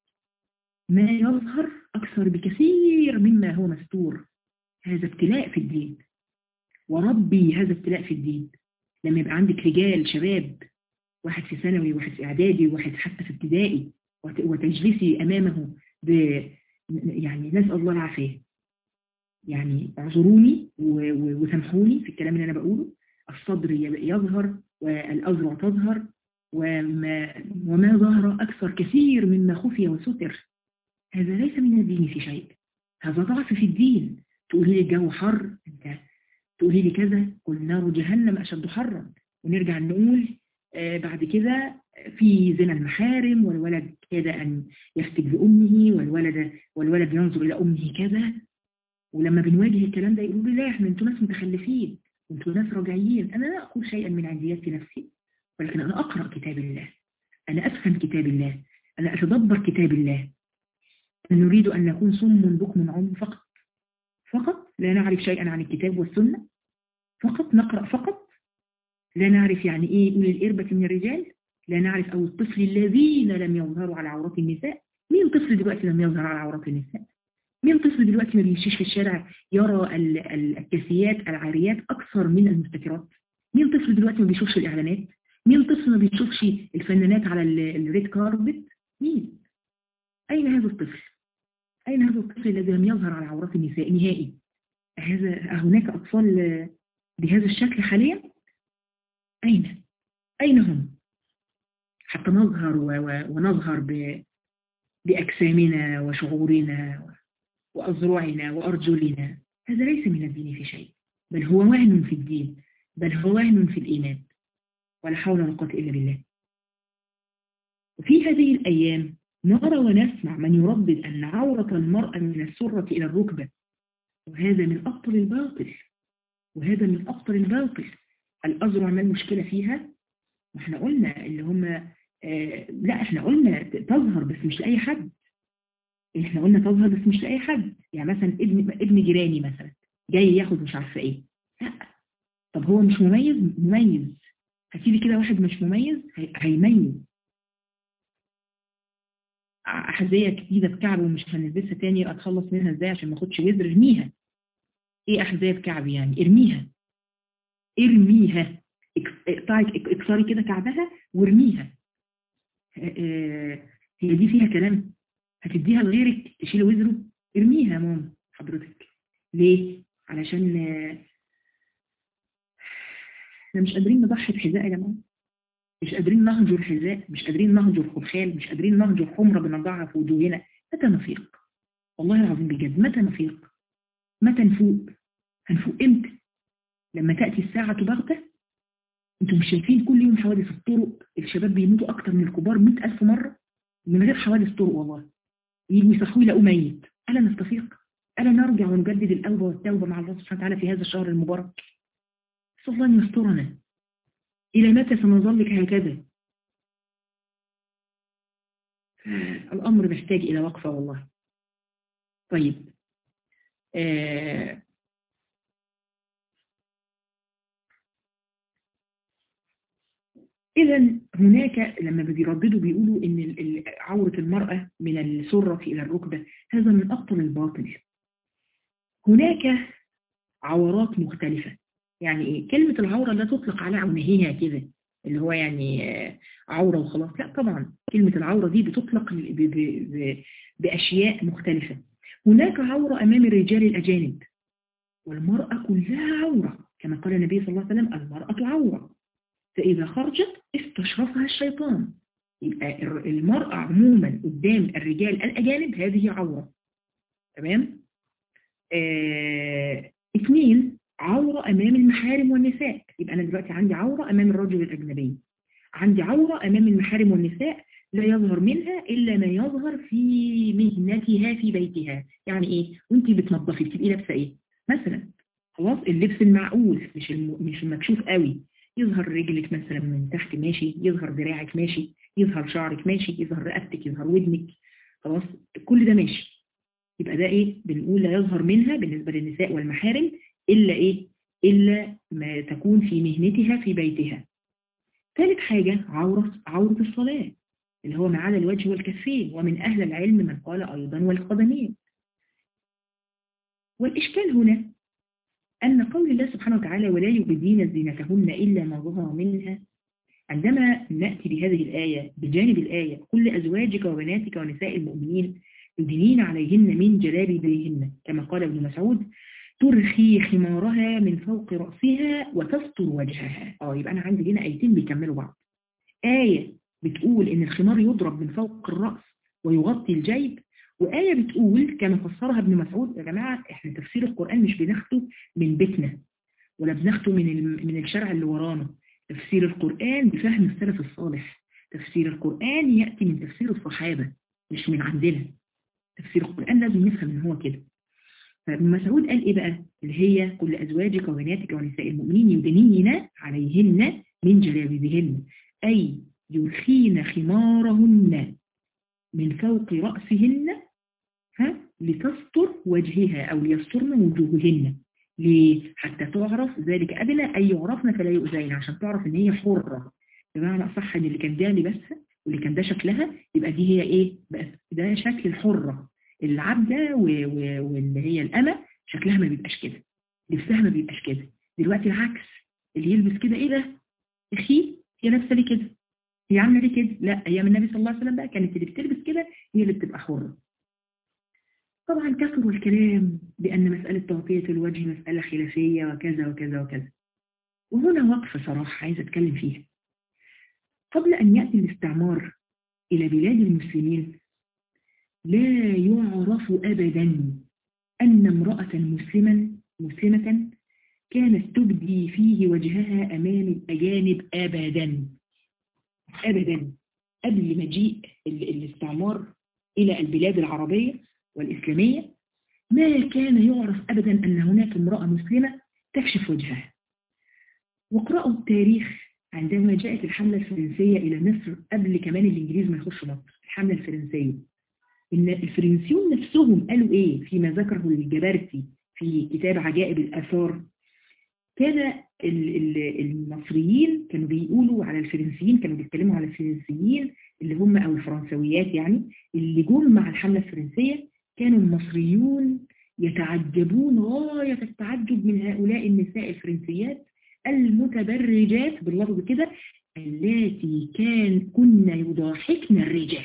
ما يظهر أكثر بكثير مما هو مستور هذا ابتلاء في الدين وربي هذا ابتلاء في الدين لما يبقى عندك رجال شباب واحد في ثانوي واحد في اعدادي واحد حتى في ابتدائي وتجلسي امامه ب يعني نسال الله العافيه يعني اعذروني وسامحوني في الكلام اللي انا بقوله الصدر يظهر والاذرع تظهر وما وما ظهر اكثر كثير مما خفي وستر هذا ليس من الدين في شيء هذا ضعف في الدين تقولي لي الجو حر انت تقولي لي كذا قل نار جهنم أشد حرا ونرجع نقول آه بعد كده في زنا المحارم والولد كاد أن يفتك بأمه والولد والولد ينظر إلى أمه كذا ولما بنواجه الكلام ده يقولوا لي لا احنا انتوا ناس متخلفين انتوا ناس رجعيين أنا لا أقول شيئا من عنديات نفسي ولكن أنا أقرأ كتاب الله أنا أفهم كتاب الله أنا أتدبر كتاب الله نريد أن نكون صم بكم عم فقط فقط لا نعرف شيئا عن الكتاب والسنة فقط نقرأ فقط لا نعرف يعني إيه أولي الإربة من الرجال لا نعرف أو الطفل الذين لم يظهروا على عورات النساء مين طفل دلوقتي لم يظهر على عورات النساء مين طفل دلوقتي ما بيمشيش في الشارع يرى الكاسيات العاريات أكثر من المستكرات مين طفل دلوقتي ما بيشوفش الإعلانات مين طفل ما بيشوفش الفنانات على الريد كاربت مين أين هذا الطفل أين هذا الطفل الذي لم يظهر على عورات النساء نهائي هذا هناك أطفال بهذا الشكل حاليا أين أين هم حتى نظهر ونظهر بأجسامنا وشعورنا وأذرعنا وأرجلنا هذا ليس من الدين في شيء بل هو وهن في الدين بل هو وهن في الإيمان ولا حول ولا قوة إلا بالله وفي هذه الأيام نرى ونسمع من يردد أن عورة المرأة من السرة إلى الركبة وهذا من أبطل الباطل وهذا من أبطل الباطل الأزرع ما المشكلة فيها ما احنا قلنا اللي هم آه لا احنا قلنا تظهر بس مش لأي حد احنا قلنا تظهر بس مش لأي حد يعني مثلا ابن ابن جيراني مثلا جاي ياخد مش عارفه ايه لا طب هو مش مميز مميز هتيجي كده واحد مش مميز هيميز أحذية جديدة بكعب ومش هنلبسها تاني أتخلص منها ازاي عشان ما اخدش وزر ارميها ايه أحذية بكعب يعني ارميها ارميها اقطعي اكسري كده كعبها وارميها هي دي فيها كلام هتديها لغيرك تشيل وزره ارميها يا ماما حضرتك ليه علشان احنا مش قادرين نضحي بحذاء يا جماعه مش قادرين نهجر حذاء مش قادرين نهجر خلخال مش قادرين نهجر حمرة بنضعها في وجوهنا متى نفيق والله العظيم بجد متى نفيق متى نفوق هنفوق امتى لما تأتي الساعة بغتة انتم مش شايفين كل يوم حوادث الطرق الشباب بيموتوا أكتر من الكبار مئة ألف مرة من غير حوادث طرق والله يجوا يصحوا يلاقوه ميت ألا نستفيق ألا نرجع ونجدد الأوبة والتوبة مع الله سبحانه وتعالى في هذا الشهر المبارك نسأل الله أن يسترنا إلى متى سنظل هكذا الأمر محتاج إلى وقفة والله طيب آه إذا هناك لما بيرددوا بيقولوا إن عورة المرأة من السرة إلى الركبة هذا من أبطل الباطل هناك عورات مختلفة يعني إيه؟ كلمة العورة لا تطلق على عنهيها كده اللي هو يعني عورة وخلاص لا طبعا كلمة العورة دي بتطلق ب ب ب بأشياء مختلفة هناك عورة أمام الرجال الأجانب والمرأة كلها عورة كما قال النبي صلى الله عليه وسلم المرأة عورة فإذا خرجت استشرفها الشيطان يبقى المرأة عموما قدام الرجال الأجانب هذه عورة تمام آه، اثنين عورة أمام المحارم والنساء يبقى أنا دلوقتي عندي عورة أمام الرجل الأجنبي عندي عورة أمام المحارم والنساء لا يظهر منها إلا ما يظهر في مهنتها في بيتها يعني إيه وانت بتنظفي بتبقي لابسة إيه مثلا خلاص اللبس المعقول مش الم... مش المكشوف قوي يظهر رجلك مثلا من تحت ماشي يظهر ذراعك ماشي يظهر شعرك ماشي يظهر رقبتك يظهر ودنك خلاص كل ده ماشي يبقى ده ايه بنقول لا يظهر منها بالنسبة للنساء والمحارم إلا إيه إلا ما تكون في مهنتها في بيتها ثالث حاجة عورة, عورة الصلاة اللي هو ما عدا الوجه والكفين ومن أهل العلم من قال أيضا والقدمين والإشكال هنا أن قول الله سبحانه وتعالى ولا يبدين زينتهن إلا ما ظهر منها عندما نأتي بهذه الآية بجانب الآية كل أزواجك وبناتك ونساء المؤمنين يدنين عليهن من جلابيبهن كما قال ابن مسعود ترخي خمارها من فوق رأسها وتستر وجهها اه يبقى أنا عندي هنا آيتين بيكملوا بعض آية بتقول إن الخمار يضرب من فوق الرأس ويغطي الجيب وآية بتقول كما فسرها ابن مسعود يا جماعة احنا تفسير القرآن مش بناخده من بيتنا ولا بناخده من من الشرع اللي ورانا تفسير القرآن بفهم السلف الصالح تفسير القرآن يأتي من تفسير الصحابة مش من عندنا تفسير القرآن لازم نفهم ان هو كده فابن مسعود قال ايه بقى اللي هي كل ازواجك وبناتك ونساء المؤمنين يدنين عليهن من جلابيبهن اي يرخين خمارهن من فوق رأسهن ها لتستر وجهها او ليسترن وجوههن ليه؟ حتى تعرف ذلك أدنى أي يعرفن فلا يؤذين عشان تعرف ان هي حرة بمعنى أصح ان اللي كان ده لبسها واللي كان ده شكلها يبقى دي هي ايه بقى ده شكل الحرة العبدة واللي هي الأمة شكلها ما بيبقاش كده لبسها ما بيبقاش كده دلوقتي العكس اللي يلبس كده ايه ده اخي هي لابسه ليه كده هي عامله ليه كده لا ايام النبي صلى الله عليه وسلم بقى كانت اللي بتلبس كده هي اللي بتبقى حرة طبعا كثر الكلام بأن مسألة تغطية الوجه مسألة خلافية وكذا وكذا وكذا وهنا وقفة صراحة عايزة أتكلم فيها قبل أن يأتي الاستعمار إلى بلاد المسلمين لا يعرف أبدا أن امرأة مسلما مسلمة كانت تبدي فيه وجهها أمام الأجانب أبدا أبدا قبل مجيء الاستعمار إلى البلاد العربية والإسلامية ما كان يعرف أبدا أن هناك امرأة مسلمة تكشف وجهها واقرأوا التاريخ عندما جاءت الحملة الفرنسية إلى مصر قبل كمان الإنجليز ما يخشوا مصر الحملة الفرنسية إن الفرنسيون نفسهم قالوا إيه فيما ذكره الجبرتي في كتاب عجائب الآثار كان المصريين كانوا بيقولوا على الفرنسيين كانوا بيتكلموا على الفرنسيين اللي هم أو الفرنسويات يعني اللي جم مع الحملة الفرنسية كانوا المصريون يتعجبون غاية التعجب من هؤلاء النساء الفرنسيات المتبرجات باللفظ كده التي كان كنا يضاحكن الرجال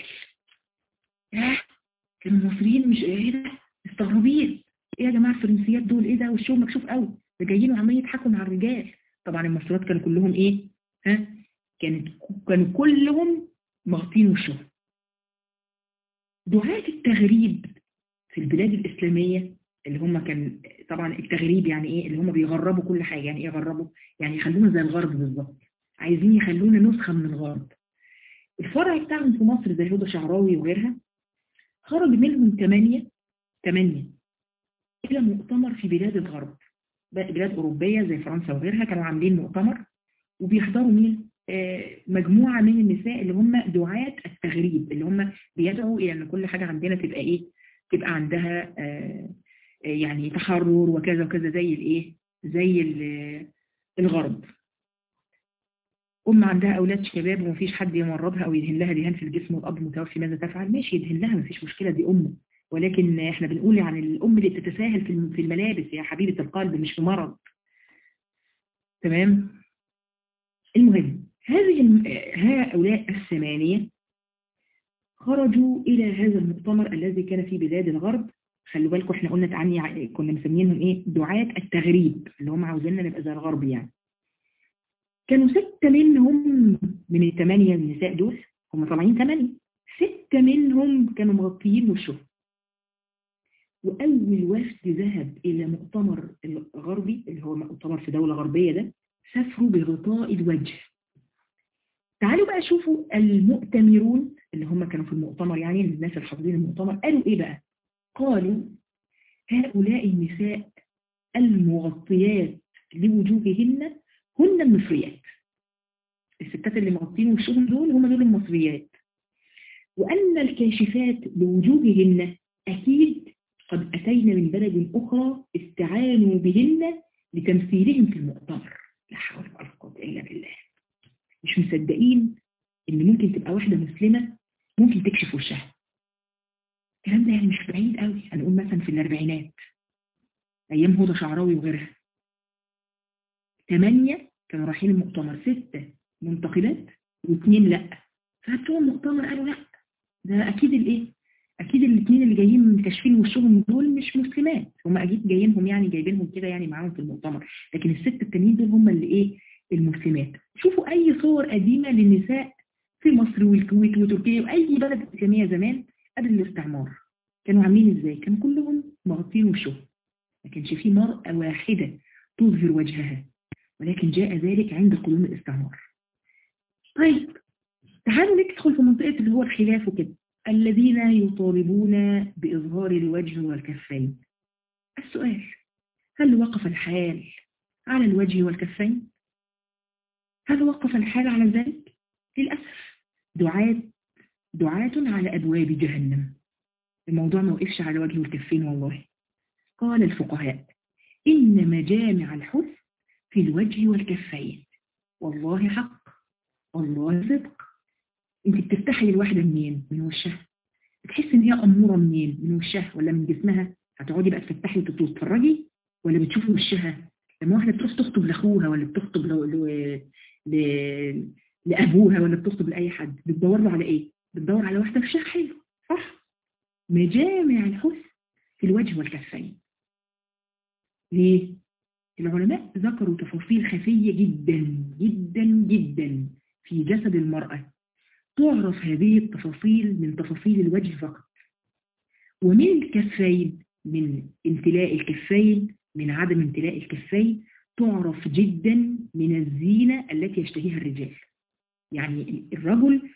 كانوا المصريين مش ايه ده مستغربين ايه يا جماعه الفرنسيات دول ايه ده وشهم مكشوف قوي ده جايين وعمالين يضحكوا مع الرجال طبعا المصريات كانوا كلهم ايه ها كانت كانوا كلهم مغطين وشهم دعاة التغريب في البلاد الإسلامية اللي هم كان طبعا التغريب يعني ايه اللي هم بيغربوا كل حاجة يعني ايه يغربوا يعني يخلونا زي الغرب بالظبط عايزين يخلونا نسخة من الغرب الفرع بتاعهم في مصر زي هدى شعراوي وغيرها خرج منهم ثمانية ثمانية إلى مؤتمر في بلاد الغرب بلاد أوروبية زي فرنسا وغيرها كانوا عاملين مؤتمر وبيحضروا مين آه مجموعة من النساء اللي هم دعاة التغريب اللي هم بيدعوا إلى أن كل حاجة عندنا تبقى إيه تبقى عندها آه يعني تحرر وكذا وكذا زي الإيه زي الغرب أم عندها أولاد شباب ومفيش حد يمرضها أو يدهن لها دهان في الجسم والأب متوفي ماذا تفعل ماشي يدهن لها مفيش مشكلة دي أم ولكن احنا بنقول عن الأم اللي بتتساهل في الملابس يا حبيبة القلب مش في مرض تمام المهم هذه هؤلاء الثمانية خرجوا إلى هذا المؤتمر الذي كان في بلاد الغرب خلوا بالكم احنا قلنا تعني كنا مسمينهم ايه دعاة التغريب اللي هم عاوزيننا نبقى زي الغرب يعني كانوا ستة منهم من الثمانية النساء دول هم طالعين ثمانية ستة منهم كانوا مغطيين وشهم وأول وفد ذهب إلى مؤتمر الغربي اللي هو مؤتمر في دولة غربية ده سافروا بغطاء الوجه تعالوا بقى شوفوا المؤتمرون اللي هم كانوا في المؤتمر يعني الناس اللي حاضرين المؤتمر قالوا إيه بقى قالوا هؤلاء النساء المغطيات لوجوههن هن المصريات الستات اللي مغطين وشهم دول هم دول المصريات وأن الكاشفات لوجوههن أكيد قد أتينا من بلد أخرى استعانوا بهن لتمثيلهم في المؤتمر لا حول ولا قوة إلا بالله مش مصدقين إن ممكن تبقى واحدة مسلمة ممكن تكشف وشها الكلام ده يعني مش بعيد قوي هنقول مثلا في الأربعينات أيام هدى شعراوي وغيرها ثمانية كانوا رايحين المؤتمر ستة منتقدات واثنين لا فبتوع المؤتمر قالوا لا ده أكيد الإيه اكيد الاثنين اللي جايين كاشفين وشهم دول مش مسلمات هم اكيد جايينهم يعني جايبينهم كده يعني معاهم في المؤتمر لكن الست التانيين دول هم اللي ايه المسلمات شوفوا اي صور قديمه للنساء في مصر والكويت وتركيا واي بلد اسلاميه زمان قبل الاستعمار كانوا عاملين ازاي كانوا كلهم مغطين وشهم ما كانش في مرأة واحدة تظهر وجهها ولكن جاء ذلك عند قدوم الاستعمار طيب تعالوا ندخل في منطقة اللي هو الخلاف وكده الذين يطالبون بإظهار الوجه والكفين السؤال هل وقف الحال على الوجه والكفين هل وقف الحال على ذلك للأسف دعاة دعاة على أبواب جهنم الموضوع ما وقفش على الوجه والكفين والله قال الفقهاء إن مجامع الحسن في الوجه والكفين والله حق والله صدق انت بتفتحي الواحدة منين من وشها بتحس ان هي أمورة منين من وشها ولا من جسمها هتقعدي بقى تفتحي وتتفرجي ولا بتشوفي وشها لما واحدة بتروح تخطب لأخوها ولا بتخطب ل... ل... ل... لأبوها ولا بتخطب لأي حد بتدور له على ايه بتدور على واحدة وشها حلو صح مجامع الحسن في الوجه والكفين ليه العلماء ذكروا تفاصيل خفية جدا جدا جدا في جسد المرأة تعرف هذه التفاصيل من تفاصيل الوجه فقط ومن الكفين من امتلاء الكفين من عدم امتلاء الكفين تعرف جدا من الزينة التي يشتهيها الرجال يعني الرجل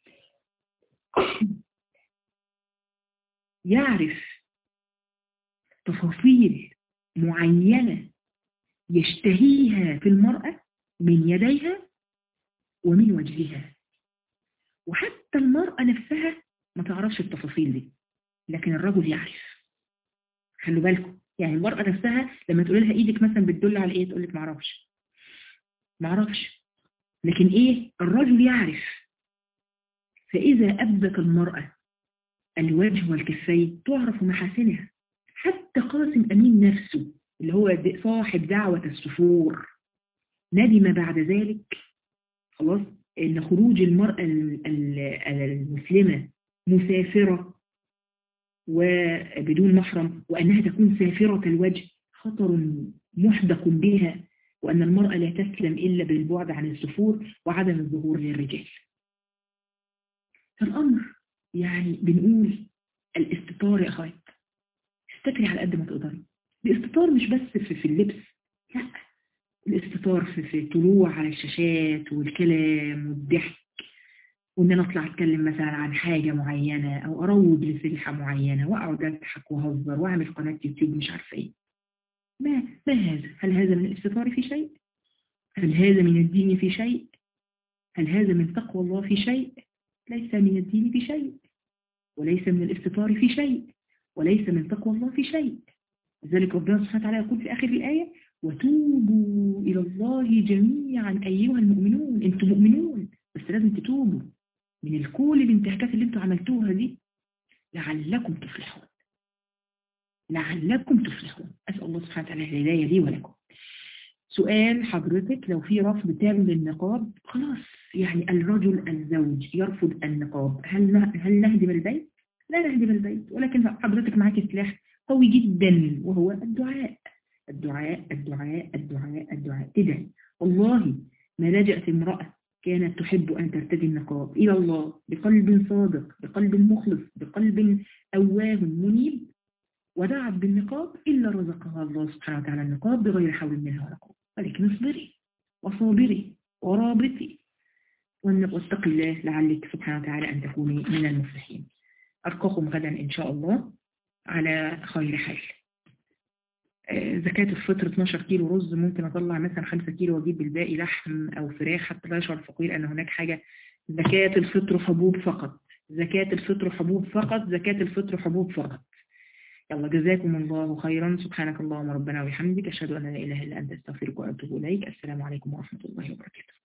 يعرف تفاصيل معينة يشتهيها في المرأة من يديها ومن وجهها وحتى المرأة نفسها ما تعرفش التفاصيل دي لكن الرجل يعرف خلوا بالكم يعني المرأة نفسها لما تقول لها ايدك مثلا بتدل على ايه تقول لك ما اعرفش ما اعرفش لكن ايه الرجل يعرف فإذا أبدت المرأة الوجه والكفين تعرف محاسنها حتى قاسم أمين نفسه اللي هو صاحب دعوة السفور ندم بعد ذلك خلاص ان خروج المرأة المسلمة مسافرة وبدون محرم وأنها تكون سافرة الوجه خطر محدق بها وأن المرأة لا تسلم إلا بالبعد عن السفور وعدم الظهور للرجال فالأمر يعني بنقول الاستطار يا أخوات استتري على قد ما تقدري الاستطار مش بس في, في اللبس لا الاستطار في, في طلوع على الشاشات والكلام والضحك وان انا اطلع اتكلم مثلا عن حاجة معينة او اروج لسلحة معينة واقعد اضحك واهزر واعمل قناة يوتيوب مش عارفة ايه ما ما هذا هل هذا من الاستطار في شيء هل هذا من الدين في شيء هل هذا من تقوى الله في شيء ليس من الدين في شيء وليس من الاستطار في شيء وليس من تقوى الله في شيء لذلك ربنا سبحانه وتعالى يقول في آخر الآية وتوبوا إلى الله جميعا أيها المؤمنون أنتم مؤمنون بس لازم تتوبوا من كل الانتهاكات اللي انتم عملتوها دي لعلكم تفلحون لعلكم تفلحون أسأل الله سبحانه وتعالى الهداية لي ولكم سؤال حضرتك لو في رفض تام للنقاب خلاص يعني الرجل الزوج يرفض النقاب هل هل نهدم البيت؟ لا نهدم البيت ولكن حضرتك معاك سلاح قوي جدا وهو الدعاء الدعاء الدعاء الدعاء الدعاء تدعي والله ما لجأت امرأة كانت تحب أن ترتدي النقاب إلى الله بقلب صادق بقلب مخلص بقلب أواه منيب ودعت بالنقاب إلا رزقها الله سبحانه وتعالى النقاب بغير حول منها ولا قوة ولكن اصبري وصابري ورابطي واتقي الله لعلك سبحانه وتعالى أن تكوني من المفلحين ألقاكم غدا إن شاء الله على خير حال زكاة الفطر 12 كيلو رز ممكن أطلع مثلا 5 كيلو وأجيب الباقي لحم أو فراخ حتى لا يشعر الفقير أن هناك حاجة زكاة الفطر حبوب فقط زكاة الفطر حبوب فقط زكاة الفطر حبوب فقط يلا جزاكم الله خيرا سبحانك اللهم ربنا وبحمدك أشهد أن لا إله إلا أنت استغفرك وأتوب إليك السلام عليكم ورحمة الله وبركاته